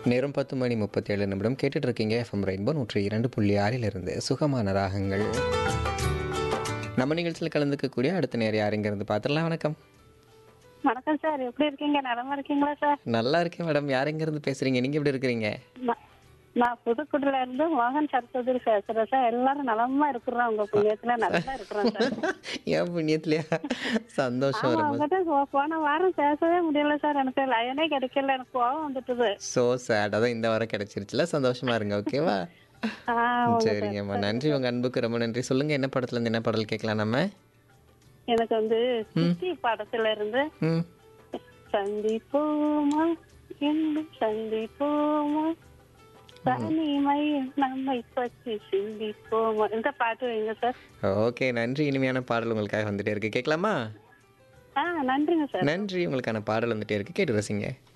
நேரம் பத்து மணி முப்பத்தேழு நிமிடம் கேட்டுட்டு இருக்கீங்க எஃப்எம் ரெயின்போ நூற்றி இரண்டு புள்ளி ஆறிலிருந்து சுகமான ராகங்கள் நம்ம நிகழ்ச்சியில் கலந்துக்கக்கூடிய அடுத்த நேரம் யாருங்கிறது பார்த்துடலாம் வணக்கம் வணக்கம் சார் எப்படி இருக்கீங்க நலமா இருக்கீங்களா சார் நல்லா இருக்கேன் மேடம் யாருங்கிறது பேசுறீங்க நீங்க எப்படி இருக்கிறீங்க நான்- நான் புதுக்குடில இருந்து மோகன் சரஸ்வதி பேசுறேன் சார் எல்லாரும் நலமா இருக்கிறோம் உங்க புண்ணியத்துல நல்லா இருக்கிறோம் சார் ஏன் புண்ணியத்திலையா சந்தோஷம் ஆமா ரொம்ப உங்ககிட்ட போ- போன வாரம் பேசவே முடியல சார் எனக்கு லயனே கிடைக்கல எனக்கு கோவம் வந்துட்டுது ஸோ சேட் அதான் இந்த வாரம் கிடைச்சிருச்சுல சந்தோஷமா இருங்க ஓகேவா ஆ, உங்க- சரிங்கம்மா நன்றி உங்க அன்புக்கு ரொம்ப நன்றி சொல்லுங்க என்ன படத்துல இருந்து என்ன பாடல் கேட்கலாம் நம்ம எனக்கு வந்து சித்தி படத்துல இருந்து ம் சந்திப்போமா இன்று சந்திப்போமா தனிமையில் நம்மை பற்றி சிந்திப்போமா இந்த பாட்டு வைங்க சார் ஓகே நன்றி இனிமையான பாடல் உங்களுக்காக வந்துட்டே இருக்கு கேட்கலாமா ஆ நன்றிங்க சார் நன்றி உங்களுக்கான பாடல் வந்துட்டே இருக்கு கேட்டு ரசிங்க